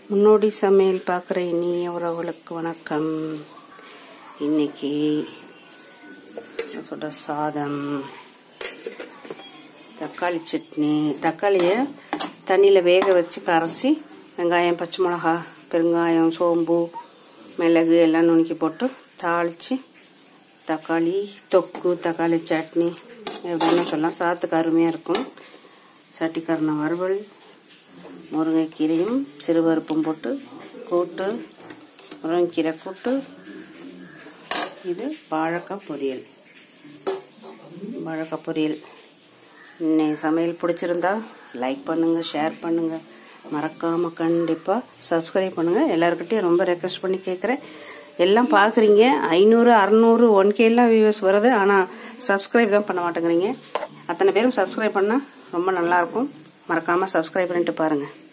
முன்னோடி சமையல் பார்க்குற இனிய உறவுகளுக்கு வணக்கம் இன்னைக்கு சொல்ற சாதம் தக்காளி சட்னி தக்காளியை தண்ணியில் வேக வச்சு கரைச்சி வெங்காயம் பச்சை மிளகா பெருங்காயம் சோம்பு மிளகு எல்லாம் நுணுக்கி போட்டு தாளித்து தக்காளி தொக்கு தக்காளி சட்னி எப்படின்னு சொல்லலாம் சாத்துக்கு அருமையாக இருக்கும் சட்டிக்காரண வறுவல் முருங்கைக்கீரையும் சிறுபருப்பும் போட்டு கூட்டு முருங்கைக்கீரை கூட்டு இது வாழைக்காய் பொரியல் வாழைக்காய் பொரியல் இன்னைக்கு சமையல் பிடிச்சிருந்தா லைக் பண்ணுங்கள் ஷேர் பண்ணுங்கள் மறக்காமல் கண்டிப்பாக சப்ஸ்கிரைப் பண்ணுங்கள் எல்லாருக்கிட்டையும் ரொம்ப ரெக்வஸ்ட் பண்ணி கேட்குறேன் எல்லாம் பார்க்குறீங்க ஐநூறு அறநூறு ஒன் கேலாம் வியூவர்ஸ் வருது ஆனால் சப்ஸ்கிரைப் தான் பண்ண மாட்டேங்கிறீங்க அத்தனை பேரும் சப்ஸ்கிரைப் பண்ணால் ரொம்ப நல்லாயிருக்கும் மறக்காமல் சப்ஸ்கிரைப் பண்ணிட்டு பாருங்கள்